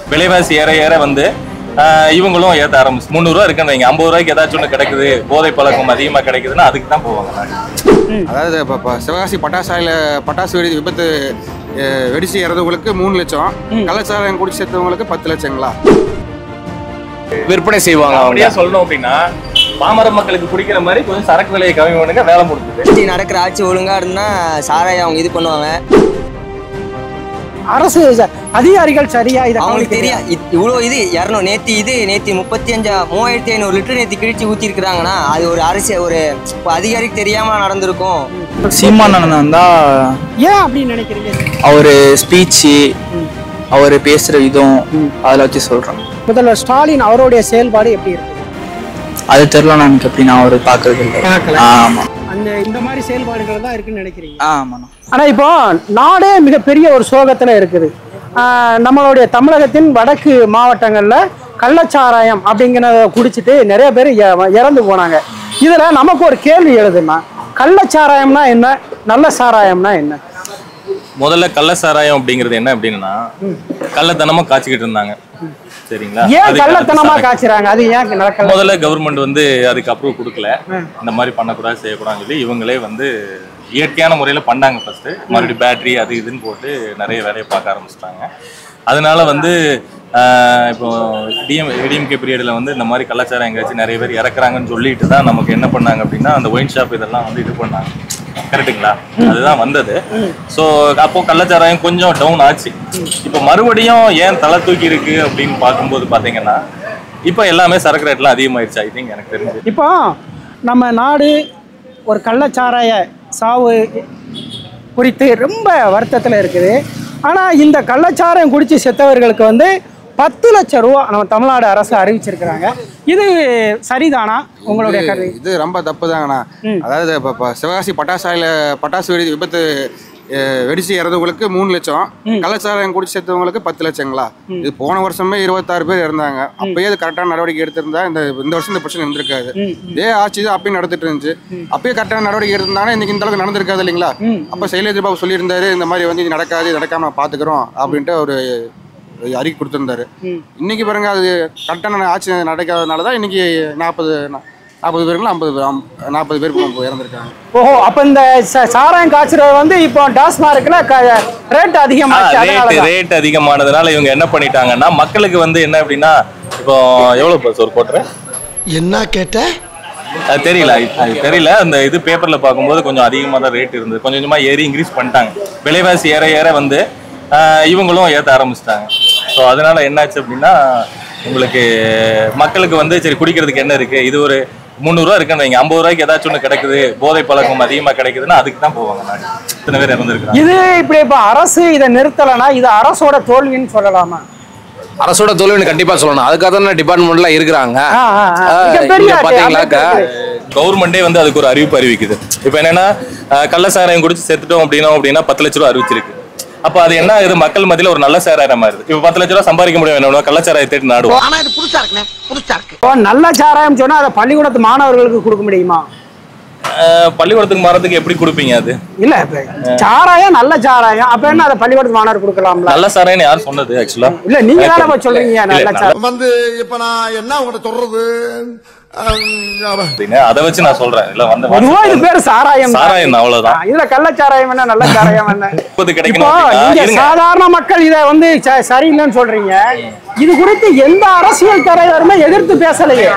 விலைவாசி ஏற ஏற வந்து ஆஹ் இவங்களும் ஏற்ற ஆரம்பிச்சு முந்நூறுரூவா இருக்குன்னு வைங்க ஐம்பது ரூபாய்க்கு ஏதாச்சும் ஒன்று கிடைக்குது போதை பழக்கம் அதிகமாக கிடைக்குதுன்னா அதுக்கு தான் போவாங்க நாங்க. அதாவது இப்போ இப்போ சிவகாசி பட்டாசாலையில் பட்டாசு வெடி விபத்து அஹ், வெடிச்சு இறந்தவங்களுக்கு மூணு லட்சம் கள்ளச்சாராயம் குடிச்சு செத்தவங்களுக்கு பத்து லட்சங்களா விற்பனை செய்வாங்க அவங்க அப்படியே சொல்லணும் அப்படின்னா பாமர மக்களுக்கு குடிக்கிற மாதிரி கொஞ்சம் சரக்கு விலையை கம்மி பண்ணுங்க வேலை முடிஞ்சுது ஆட்சி நடக்கிற ஆட்சி ஒழுங்கா இருந்தா சாராயம் அவங்க இது பண்ணுவாங்க அரசு ச- அதிகாரிகள் சரியா இதை அவங்களுக்கு கவனிக்கலையா? தெரியும் இத்- இவ்வளோ இது இரநூறு நேத்தி இது நேத்தி முப்பத்தி அஞ்சா மூவாயிரத்தி ஐநூறு லிட்டர் நேத்தி கிழிச்சு ஊத்தி இருக்கிறாங்கன்னா அது ஒரு அரசு ஒரு இப்போ அதிகாரிக்கு தெரியாம நடந்திருக்கும் சீமானந்தன் வந்தா ஏன் அப்படின்னு நினைக்கிறீங்க அவரு ஸ்பீச்சு அவர் பேசுற விதம் அதில் வச்சு சொல்றேன் முதல்வர் ஸ்டாலின் அவருடைய செயல்பாடு எப்படி இருக்கு அது தெரியல எனக்கு எப்படி நான் அவர் பார்க்கறது இல்லை பார்க்கல. ஆமா அந்த இந்த மாதிரி செயல்பாடுகள் தான் இருக்குன்னு நினைக்கிறீங்க ஆமாண்ணா ஆனா இப்போ நாடே மிகப்பெரிய ஒரு சோகத்துல இருக்குது ஆஹ் நம்மளுடைய தமிழகத்தின் வடக்கு மாவட்டங்கள்ல கள்ளச்சாராயம் அப்படிங்கிறத குடிச்சிட்டு நிறைய பேர் இ- இறந்து போனாங்க இதுல நமக்கு ஒரு கேள்வி எழுதுமா கள்ளச்சாராயம்னா என்ன நல்ல சாராயம்னா என்ன முதல்ல கள்ள சாராயம் அப்படிங்கிறது என்ன அப்படின்னா கள்ளத்தனமா காய்ச்சிக்கிட்டு இருந்தாங்க சரிங்களா ஏன் அதுக்கு கள்ளத்தனமா அதுக்கு காய்ச்சுறாங்க அது ஏன் நடக்கல முதல்ல கவர்மெண்ட் வந்து அதுக்கு அப்ரூவ் கொடுக்கல இந்த மாதிரி பண்ணக்கூடாது செய்யக்கூடாதுன்னு சொல்லி இவங்களே வந்து இயற்கையான முறையில் பண்ணாங்க ஃபர்ஸ்ட் மறுபடியும் பேட்டரி அது இதுன்னு போட்டு நிறைய வேலையை பார்க்க ஆரம்பிச்சிட்டாங்க அதனால வந்து ஆஹ், இப்போ டிஎம் ஏடிஎம்கே பீரியடில் வந்து இந்த மாதிரி கலாச்சாரம் எங்கேயாச்சும் நிறைய பேர் இறக்குறாங்கன்னு சொல்லிட்டு தான் நமக்கு என்ன பண்ணாங்க அப்படின்னா அந்த ஒயின் ஷாப் இதெல்லாம் வந்து இது பண்ணாங்க கரெக்ட்டுங்களா அதுதான் வந்தது ஸோ அப்போ கள்ளச்சாராயம் கொஞ்சம் டவுன் ஆச்சு இப்போ மறுபடியும் ஏன் தலை தூக்கி இருக்கு அப்படின்னு பார்க்கும்போது பார்த்தீங்கன்னா இப்போ எல்லாமே சரக்கு ரேட்லாம் அதிகமாயிருச்சு ஐ திங்க் எனக்கு தெரிஞ்சு இப்போ நம்ம நாடு ஒரு கள்ளச்சாராய சாவு குறித்து ரொம்ப வருத்தத்தில் இருக்குது ஆனால் இந்த கள்ளச்சாராயம் குடிச்சு செத்தவர்களுக்கு வந்து பத்து லட்சம் ரூபா நம்ம தமிழ்நாடு அரசு அறிவிச்சிருக்கிறாங்க இது சரிதானா உங்களுடைய கருத்து இது ரொம்ப தப்பு தாங்கண்ணா அதாவது இப்போ இப்போ சிவகாசி பட்டாசாலையில் பட்டாசு வெடி விபத்து அஹ், வெடிச்சு இறந்தவங்களுக்கு மூணு லட்சம் கள்ளச்சாராயம் குடிச்சு செத்தவங்களுக்கு பத்து லட்சங்களா இது போன வருஷமே இருபத்தாறு பேர் இறந்தாங்க அப்பயே இது கரெக்டான நடவடிக்கை எடுத்திருந்தா இந்த இந்த வருஷம் இந்த பிரச்சனை இருந்திருக்காது இதே ஆட்சி தான் அப்பயும் நடந்துட்டு இருந்துச்சு அப்பயே கரெக்டான நடவடிக்கை எடுத்திருந்தாங்கன்னா இன்னைக்கு இந்த அளவுக்கு நடந்திருக்காது இல்லைங்களா அப்போ சைலேந்திர பாபு சொல்லியிருந்தாரு இந்த மாதிரி வந்து இது நடக்காது இது நடக்காம பார்த்துக்கிறோம் அப்படின்ட்டு ஒரு அறிக்கை கொடுத்திருந்தாரு இன்னைக்கு பாருங்க அது கரெக்டான ஆட்சி நடக்காதனால தான் இன்னைக்கு நாற்பது நாற்பது பேருங்களா ஐம்பது பேர் நாற்பது பேர் இப்போ இறந்துருக்காங்க ஓஹோ அப்போ இந்த ச- சாராயம் காய்ச்சறது வந்து இப்போ டாஸ்மார்க்கில் ரேட் அதிகமாச்சு அதனால ரேட் தான். ரேட் அதிகமானதுனால இவங்க என்ன பண்ணிட்டாங்கன்னா மக்களுக்கு வந்து என்ன அப்படின்னா இப்போ எவ்வளவு பஸ் ஒரு போட்டுறேன் என்ன கேட்ட அது தெரியல அது தெரியல அந்த இது பேப்பர்ல பார்க்கும்போது கொஞ்சம் அதிகமாக தான் ரேட் இருந்தது கொஞ்சம் கொஞ்சமா ஏறி இன்க்ரீஸ் பண்ணிட்டாங்க விலைவாசி ஏற ஏற வந்து ஆஹ், இவங்களும் ஏற்ற ஆரம்பிச்சிட்டாங்க ஸோ அதனால என்னாச்சு அப்படின்னா உங்களுக்கு மக்களுக்கு வந்து சரி குடிக்கிறதுக்கு என்ன இருக்கு இது ஒரு முந்நூறுரூவா இருக்குன்னு வைங்க ஐம்பது ரூபாய்க்கு ஏதாச்சும் ஒன்று கிடைக்குது போதை பழக்கம் அதிகமாக கிடைக்குதுன்னா அதுக்கு தான் போவாங்க நாடு இத்தனை பேர் இறந்துருக்காங்க இது இப்படி இப்போ அரசு இதை நிறுத்தலைன்னா இது அரசோட தோல்வின்னு சொல்லலாமா அரசோட தொழில்னு கண்டிப்பா சொல்லணும் அதுக்காக தான் டிபார்ட்மெண்ட்லாம் இருக்கிறாங்க ஆ, ஆ, ஆ. ஆ, மிகப்பெரிய இங்க பாத்தீங்களாக்கா கவர்மெண்டே வந்து அதுக்கு ஒரு அறிவிப்பு அறிவிக்குது இப்போ என்னன்னா அஹ், கள்ள சாராயம் குடிச்சு செத்துட்டோம் அப்படின்னா அப்படின்னா பத்து லட்ச ரூபா அறிவிச்சிருக்கு அப்ப அது என்ன ஆகுது மக்கள் மத்தியில ஒரு நல்ல சாராயம் மாறுது இப்ப பத்து லட்ச ரூபா சம்பாதிக்க முடியும் என்ன கள்ள சாராயம் தேடி நாடுவோம் ஆனா இது புதுசா இருக்குண்ணே புதுசா இருக்கு இப்போ நல்ல சாராயம் சொன்னா அதை பள்ளிக்கூடத்து மாணவர்களுக்கு கொடுக்க முடியுமா அஹ், பள்ளிக்கூடத்துக்கு மாறதுக்கு எப்படி கொடுப்பீங்க அது இல்ல இப்ப சாராயம் நல்ல சாராயம் அப்ப என்ன அதை பள்ளிக்கூடத்து மாணவர் கொடுக்கலாம்ல நல்ல சாராயம் யார் சொன்னது ஆக்சுவலா இல்ல நீங்க தானே போய் சொல்றீங்க நல்ல சாராயம் வந்து இப்ப நான் என்ன உங்கள்ட்ட சொல்றது அஹ், அதை வச்சு நான் சொல்றேன் இல்ல வந்து பொதுவா இது பேரு சாராயம் தான். சாராயம் தான், அவ்வளவுதான் ஆ, இதுல கள்ள சாராயம் என்ன நல்ல சாராயம் என்ன முப்பது இப்போ கிடைக்கணும் அப்படின்னா, நீங்க இருங்க. சாதாரண மக்கள் இத வந்து ச- சரியில்லைன்னு சொல்றீங்க இது குறித்து எந்த அரசியல் தலைவருமே எதிர்த்து பேசலையே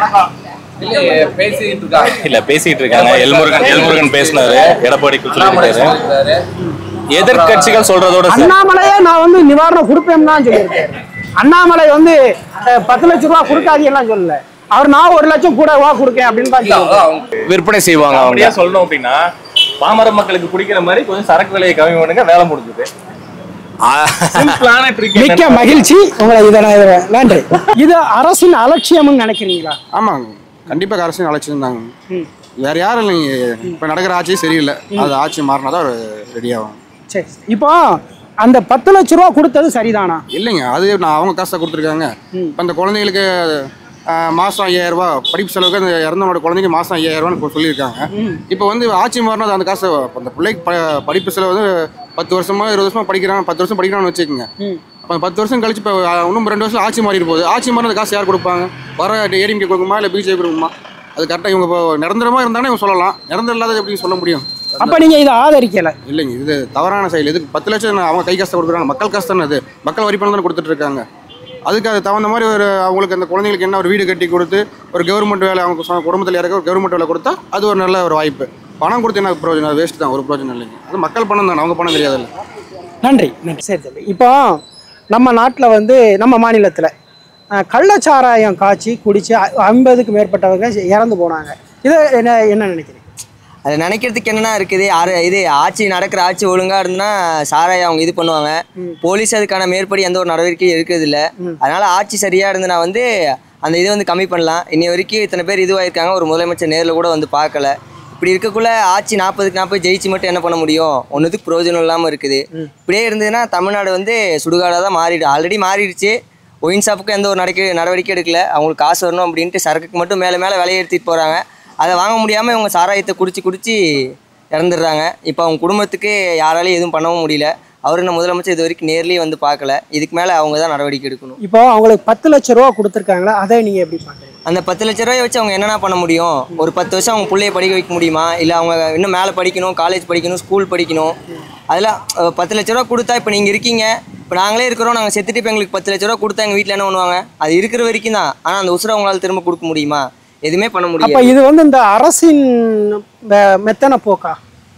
இல்ல பேசிட்டு இருக்காங்க எல்முருகன் எல்முருகன் பேசினாரு எடப்பாடி சொல்லியிருக்காரு எதிர்க்கட்சிகள் சொல்றதோட சரி. அண்ணாமலையே நான் வந்து நிவாரணம் கொடுப்பேன்னு தான் சொல்லியிருக்கேன் அண்ணாமலை வந்து அஹ், பத்து லட்சம் ரூபா கொடுக்காதீங்கலாம் சொல்லல அவர் நான் ஒரு லட்சம் கூட ரூபா கொடுக்கேன் அப்படின்னு தான் சொல்லியிருக்காரு. விற்பனை செய்வாங்க அவங்க அப்படியே சொல்லணும் அப்படின்னா பாமர மக்களுக்கு குடிக்கிற மாதிரி கொஞ்சம் சரக்கு விலையை கம்மி பண்ணுங்க வேலை முடிஞ்சது சிம்பிளான ட்ரிக் மிக்க மகிழ்ச்சி உங்களை இதை நான் இதை நன்றி இது அரசின் அலட்சியம்னு நினைக்கிறீங்களா ஆமாங்க கண்டிப்பாக அரசு அழைச்சிருந்தாங்க வேற யாரும் இல்லைங்க இப்போ நடக்கிற ஆட்சியும் சரியில்லை அது ஆட்சி மாறினா தான் ரெடி ஆகும் சரி இப்போ அந்த பத்து லட்ச ரூபா கொடுத்தது சரிதானா இல்லைங்க அது நான் அவங்க காசை கொடுத்துருக்காங்க இப்போ அந்த குழந்தைங்களுக்கு ஆஹ், மாசம் ஐயாயிரம் ரூபாய் படிப்பு செலவுக்கு அந்த இறந்தவனோட குழந்தைக்கு மாசம் ஐயாயிரம் ரூபான்னு சொல்லியிருக்காங்க இப்போ வந்து ஆட்சி மாறினா அது அந்த காசை அந்த பிள்ளைக்கு ப படிப்பு செலவு வந்து பத்து வருஷமா இருபது வருஷமா படிக்கிறாங்க பத்து வருஷம் படிக்கிறான்னு வச்சுக்கோங்க அப்போ பத்து வருஷம் கழிச்சு இப்போ இன்னும் ரெண்டு வருஷம் ஆட்சி மாறிட்டு போகுது ஆட்சி மாறின காசு யார் கொடுப்பாங்க வர ஏடிஎம்கே கொடுக்குமா இல்லை பிஜேபி கொடுக்குமா அது கரெக்டாக இவங்க இப்போ நிரந்தரமாக இருந்தானே இவங்க சொல்லலாம் நிரந்தரம் இல்லாத எப்படி சொல்ல முடியும் அப்ப நீங்க இதை ஆதரிக்கல இல்லைங்க இது தவறான செயல் இதுக்கு பத்து லட்சம் அவங்க கை காசு கொடுக்குறாங்க மக்கள் காசு தானே அது மக்கள் வரி பணம் தானே கொடுத்துட்டு இருக்காங்க அதுக்கு அது தகுந்த மாதிரி ஒரு அவங்களுக்கு அந்த குழந்தைங்களுக்கு என்ன ஒரு வீடு கட்டி கொடுத்து ஒரு கவர்மெண்ட் வேலை அவங்க சொந்த குடும்பத்தில் யாருக்க ஒரு கவர்மெண்ட் வேலை கொடுத்தா அது ஒரு நல்ல ஒரு வாய்ப்பு பணம் கொடுத்து என்ன பிரயோஜனம் வேஸ்ட் தான் ஒரு பிரயோஜனம் இல்லைங்க அது மக்கள் பணம் தானே அவங்க பணம் தெரியாதுல்ல நன்றி நன்றி சரி தம்பி இப்போ நம்ம நாட்டில் வந்து நம்ம மாநிலத்தில் கள்ளச்சாராயம் காய்ச்சி குடிச்சு ஐ- ஐம்பதுக்கு மேற்பட்டவங்க இறந்து போனாங்க இதை என்ன என்ன நினைக்கிறீங்க அது நினைக்கிறதுக்கு என்னன்னா இருக்குது ஆறு இது ஆட்சி நடக்கிற ஆட்சி ஒழுங்கா இருந்துன்னா சாராயம் அவங்க இது பண்ணுவாங்க போலீஸ் அதுக்கான மேற்படி எந்த ஒரு நடவடிக்கையும் இருக்கிறது இல்ல அதனால ஆட்சி சரியா இருந்துனா வந்து அந்த இதை வந்து கம்மி பண்ணலாம் இன்னி வரைக்கும் இத்தனை பேர் இதுவாயிருக்காங்க ஒரு முதலமைச்சர் நேரில் கூட வந்து பார்க்கல இப்படி இருக்கக்குள்ள ஆட்சி நாற்பதுக்கு நாற்பது ஜெயிச்சு மட்டும் என்ன பண்ண முடியும் ஒன்றுத்துக்கு பிரயோஜனம் இல்லாமல் இருக்குது இப்படியே இருந்ததுன்னா தமிழ்நாடு வந்து சுடுகாடாக தான் மாறிடும் ஆல்ரெடி மாறிடுச்சு ஒயின் ஷாப்புக்கு எந்த ஒரு நடக்க நடவடிக்கை எடுக்கல அவங்களுக்கு காசு வரணும் அப்படின்ட்டு சரக்குக்கு மட்டும் மேலே மேலே விலையை ஏற்றிட்டு போகிறாங்க அதை வாங்க முடியாமல் இவங்க சாராயத்தை குடிச்சு குடிச்சு இறந்துடுறாங்க இப்போ அவங்க குடும்பத்துக்கு யாராலையும் எதுவும் பண்ணவும் முடியல அவர் என்ன முதலமைச்சர் இது வரைக்கும் நேர்லேயே வந்து பார்க்கல இதுக்கு மேலே அவங்க தான் நடவடிக்கை எடுக்கணும் இப்போ அவங்களுக்கு பத்து லட்ச ரூபா கொடுத்துருக்காங்களா அதை நீங்கள் எப்படி பார்க்குறீங்க அந்த பத்து லட்ச ரூபாயை வச்சு அவங்க என்னென்ன பண்ண முடியும் ஒரு பத்து வருஷம் அவங்க பிள்ளைய படிக்க வைக்க முடியுமா இல்லை அவங்க இன்னும் மேலே படிக்கணும் காலேஜ் படிக்கணும் ஸ்கூல் படிக்கணும் அதெல்லாம் அஹ், பத்து லட்ச ரூபா கொடுத்தா இப்போ நீங்கள் இருக்கீங்க இப்போ நாங்களே இருக்கிறோம் நாங்கள் செத்துட்டு இப்போ எங்களுக்கு பத்து லட்ச ரூபா கொடுத்தா எங்கள் வீட்டில் என்ன பண்ணுவாங்க அது இருக்கிற வரைக்கும் தான் ஆனால் அந்த உசுரை அவங்களால திரும்ப கொடுக்க முடியுமா எதுவுமே பண்ண அப்போ முடியாது இது வந்து இந்த அரசின் மெ- மெத்தன போக்கா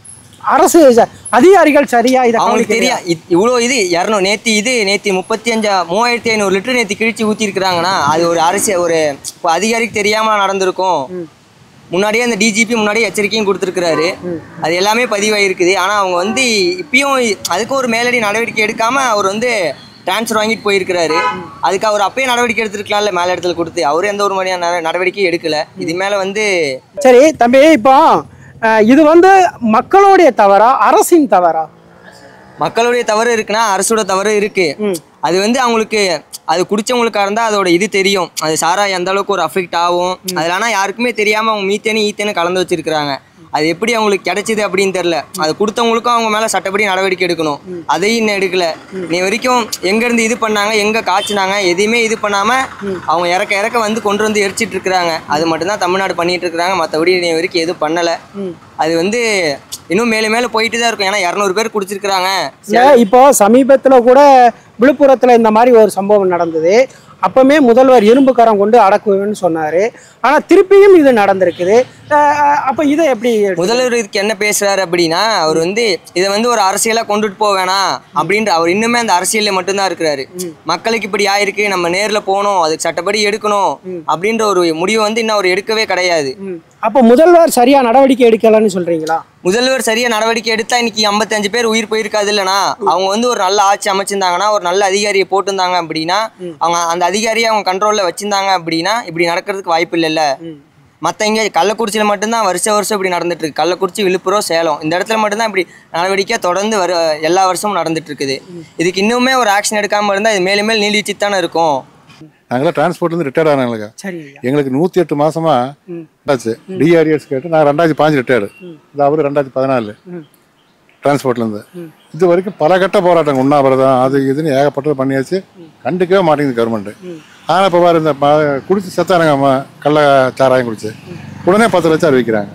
அரசு ச- அதிகாரிகள் சரியா இதை அவங்களுக்கு கவனிக்கலையா? தெரியும் இத்- இவ்வளோ இது இரநூறு நேத்தி இது நேத்தி முப்பத்தி அஞ்சா மூவாயிரத்தி ஐநூறு லிட்டர் நேத்தி கிழிச்சு ஊற்றிருக்கிறாங்கன்னா அது ஒரு அரசியல் ஒரு இப்போ அதிகாரிக்கு தெரியாமல் நடந்திருக்கும் முன்னாடியே அந்த டிஜிபி முன்னாடியே எச்சரிக்கையும் கொடுத்துருக்குறாரு அது எல்லாமே பதிவாயிருக்குது ஆனால் அவங்க வந்து இப்பயும் அதுக்கு ஒரு மேலடி நடவடிக்கை எடுக்காமல் அவர் வந்து ட்ரான்ஸ்ஃபர் வாங்கிட்டு போயிருக்கிறாரு அதுக்கு அவர் அப்பயே நடவடிக்கை எடுத்துருக்கலாம்ல மேல இடத்துல கொடுத்து அவர் எந்த ஒரு மாதிரியான நட- நடவடிக்கையும் எடுக்கல இது மேலே வந்து சரி தம்பி இப்போ அஹ், இது வந்து மக்களுடைய தவறா அரசின் தவறா மக்களுடைய தவறு இருக்குன்னா அரசோட தவறு இருக்கு அது வந்து அவங்களுக்கு அது குடிச்சவங்களுக்கா இருந்தா அதோட இது தெரியும் அது சாராயம் எந்த அளவுக்கு ஒரு அஃபெக்ட் ஆகும் அதுல ஆனா யாருக்குமே தெரியாம அவங்க மீத்தேனு ஈத்தேனு கலந்து வச்சிருக்காங்க அது எப்படி அவங்களுக்கு கிடைச்சது அப்படின்னு தெரியல அது கொடுத்தவங்களுக்கும் அவங்க மேல சட்டப்படி நடவடிக்கை எடுக்கணும் அதையும் இன்னும் எடுக்கல நீ வரைக்கும் எங்க இருந்து இது பண்ணாங்க எங்க காய்ச்சினாங்க எதையுமே இது பண்ணாம அவங்க இறக்க இறக்க வந்து கொண்டு வந்து எரிச்சிட்டு இருக்கிறாங்க அது மட்டும்தான் தமிழ்நாடு பண்ணிட்டு இருக்கிறாங்க மற்றபடி நீ வரைக்கும் எதுவும் பண்ணல அது வந்து இன்னும் மேலே மேலே போயிட்டு தான் இருக்கும் ஏன்னா இரநூறு பேர் குடிச்சிருக்கிறாங்க இல்ல இப்போ சமீபத்துல கூட விழுப்புரத்துல இந்த மாதிரி ஒரு சம்பவம் நடந்தது அப்பவுமே முதல்வர் இரும்பு கரம் கொண்டு அடக்குவேன்னு சொன்னாரு ஆனா திருப்பியும் இது நடந்திருக்குது அஹ், அஹ், அப்ப இதை எப்படி முதல்வர் இதுக்கு என்ன பேசுறாரு அப்படின்னா அவர் வந்து இதை வந்து ஒரு அரசியலா கொண்டுட்டு போக வேணாம் அப்படின்ற அவர் இன்னுமே அந்த அரசியல்ல மட்டும்தான் இருக்கிறாரு மக்களுக்கு இப்படி ஆயிருக்கு நம்ம நேர்ல போகணும் அதுக்கு சட்டப்படி எடுக்கணும் அப்படின்ற ஒரு முடிவை வந்து இன்னும் அவர் எடுக்கவே கிடையாது ம். அப்ப முதல்வர் சரியா நடவடிக்கை எடுக்கலன்னு சொல்றீங்களா முதல்வர் சரியா நடவடிக்கை எடுத்தா இன்னைக்கு ஐம்பத்தஞ்சு பேர் உயிர் போயிருக்காது இல்லைனா அவங்க வந்து ஒரு நல்ல ஆட்சி அமைச்சிருந்தாங்கன்னா ஒரு நல்ல அதிகாரியை போட்டிருந்தாங்க அப்படின்னா அவங்க அந்த அதிகாரியை அவங்க கண்ட்ரோல்ல வச்சிருந்தாங்க அப்படின்னா இப்படி நடக்கிறதுக்கு வாய்ப்பு இல்லைல்ல மற்ற இங்கே கள்ளக்குறிச்சியில் மட்டும்தான் வருஷ வருஷம் இப்படி நடந்துட்டு இருக்கு கள்ளக்குறிச்சி விழுப்புரம் சேலம் இந்த இடத்துல மட்டும்தான் இப்படி நடவடிக்கை தொடர்ந்து வரு எல்லா வருஷமும் நடந்துட்டு இருக்குது இதுக்கு இன்னுமே ஒரு ஆக்ஷன் எடுக்காம இருந்தால் இது மேலும் மேலும் நீடிச்சு தானே இருக்கும் நாங்களாம் டிரான்ஸ்போர்ட்லேருந்து ரிட்டையர்ட் ஆனவங்களுக்கு சரி எங்களுக்கு நூற்றி எட்டு மாசமா ஆச்சு டிஆர்எஸ் கேட்டு நான் ரெண்டாயிரத்தி பாஞ்சு ரிட்டையர்டு இது அவரு ரெண்டாயிரத்தி பதினாலு டிரான்ஸ்போர்ட்லேருந்து இது வரைக்கும் பல கட்ட போராட்டம் உண்ணாவிரதம் அது இதுன்னு ஏகப்பட்டது பண்ணியாச்சு கண்டுக்கவே மாட்டேங்குது கவர்மெண்ட் ஆனால் இப்போ பாரு இந்த ம- குடிச்சு செத்தானுங்க அம்மா கள்ள சாராயம் குடிச்சு உடனே பத்து லட்சம் அறிவிக்கிறாங்க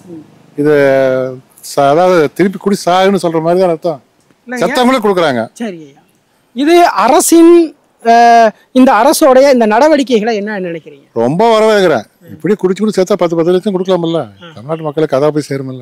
இது ச- அதாவது திருப்பி குடி சாகுன்னு சொல்ற மாதிரி தான் அர்த்தம் செத்தவங்களே கொடுக்குறாங்க சரி ஐயா. இது அரசின் அஹ், இந்த அரசோடைய இந்த நடவடிக்கைகளை என்ன நினைக்கிறீங்க ரொம்ப வரவேற்கிறேன் இப்படி குடிச்சு குடிச்சு சேர்த்தா பத்து பத்து லட்சம் கொடுக்கலாம்ல தமிழ்நாட்டு மக்களுக்கு அதான் போய் சேருமில்ல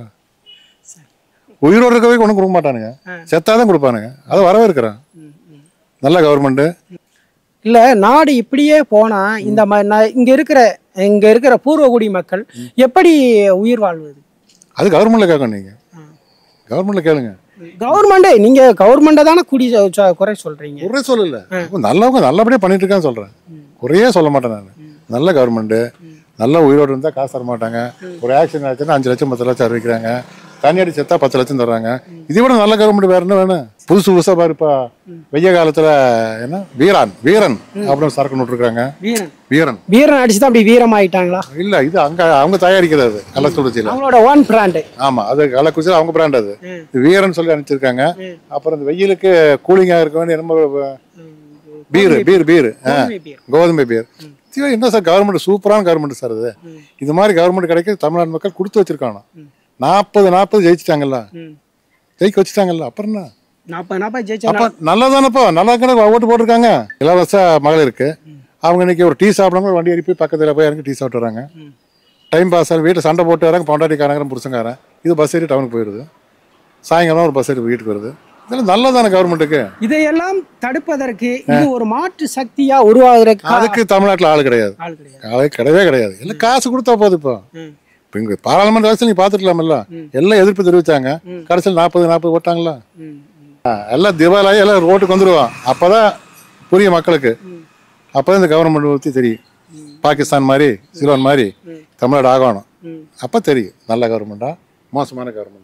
உயிரோடு இருக்கவே ஒன்றும் கொடுக்க மாட்டானுங்க செத்தாதான் கொடுப்பானுங்க அதை வரவேற்கிறேன் நல்ல கவர்மெண்ட் இல்ல நாடு இப்படியே போனா இந்த ம- ந- இங்க இருக்கிற இங்க இருக்கிற பூர்வகுடி மக்கள் எப்படி உயிர் வாழ்வது அது கவர்மெண்ட்ல கேட்கணும் நீங்க கவர்மெண்ட்ல கேளுங்க கவர்மெண்டே நீங்க கவர்மெண்ட்டை தானே குடி சொ- சொ- குறை சொல்றீங்க குறை சொல்லல இப்ப நல்லவங்க நல்லபடியா பண்ணிட்டு இருக்கான்னு சொல்றேன் குறையே சொல்ல மாட்டேன் நான் நல்ல கவர்மெண்ட் நல்ல உயிரோடு இருந்தா காசு தர மாட்டாங்க ஒரு ஆக்சிடென்ட் ஆச்சுன்னா அஞ்சு லட்சம் பத்து லட்சம் அறிவிக்கிறாங்க தண்ணி அடி செத்தா பத்து லட்சம் தர்றாங்க இதை விட நல்ல கவர்மெண்ட் வேற என்ன வேணும் புதுசு புதுசா பாரு இப்ப வெய்ய காலத்துல என்ன வீரான் வீரன் அப்படின்னு சரக்கு விட்டுருக்காங்க வீரன் வீரன் வீரன் அடிச்சு தான் அப்படி வீரம் ஆயிட்டாங்களா இல்ல இது அங்க அவங்க தயாரிக்கிறது கள்ளக்குறிச்சியில அவங்களோட ஓன் பிராண்டு ஆமா அது கள்ளக்குறிச்சியில அவங்க பிராண்ட் அது இது வீரன் சொல்லி அனுப்பிச்சிருக்காங்க அப்புறம் இந்த வெயிலுக்கு கூலிங்கா இருக்க வேண்டிய நம்ம பீர் பீர் பீர் ஆ கோதுமை பீர். கோதுமை பீர் இது என்ன சார் கவர்மெண்ட் சூப்பரான கவர்மெண்ட் சார் இது இது மாதிரி கவர்மெண்ட் கிடைக்க தமிழ்நாடு மக்கள் கொடுத்து வச்சிருக்காங்க நாற்பது நாற்பது ஜெயிச்சிட்டாங்கல்ல ம். ஜெயிக்க வச்சுட்டாங்கல்ல அப்புறம் என்ன நாற்பது நாற்பது அப்ப ஜெயிச்சா நல்லா தானப்பா நல்லா கணக்கு ஓட்டு போட்டிருக்காங்க இலவச மகளிருக்கு அவங்க இன்னைக்கு ஒரு டீ சாப்பிடாம வண்டி ஏறி போய் பக்கத்துல போய் இறங்கி டீ சாப்பிட்டு வராங்க டைம் பாஸ் ஆகும் வீட்டில் சண்டை போட்டு வராங்க பொண்டாட்டிக்காரங்க புருஷங்காரன் இது பஸ் ஏறி டவுனுக்கு போயிடுது சாயங்காலம் ஒரு பஸ் ஏறி வீட்டுக்கு வருது இதெல்லாம் நல்லதானே கவர்மெண்ட்டுக்கு இதையெல்லாம் தடுப்பதற்கு இது ஒரு மாற்று சக்தியா உருவாவதற்கு அதுக்கு தமிழ்நாட்டில் ஆள் கிடையாது ஆள் கிடையாது ஆளே கிடையவே கிடையாது எல்லாம் காசு கொடுத்தா போதும் இப்போ ம். இப்போ இங்கே பாராளுமன்ற அரசு நீங்க பார்த்துக்கலாமல்ல எல்லாம் எதிர்ப்பு தெரிவிச்சாங்க கடைசியில் நாற்பது நாற்பது போட்டாங்களா ம். ஆ, எல்லாம் திவாலாகி எல்லாம் ரோட்டுக்கு வந்துடுவான் அப்பதான் புரியும் மக்களுக்கு அப்பதான் இந்த கவர்மெண்ட் பற்றி தெரியும் பாகிஸ்தான் மாதிரி சிலோன் மாதிரி தமிழ்நாடு ஆகணும் அப்போ தெரியும் நல்ல கவர்மெண்டா மோசமான கவர்மெண்ட்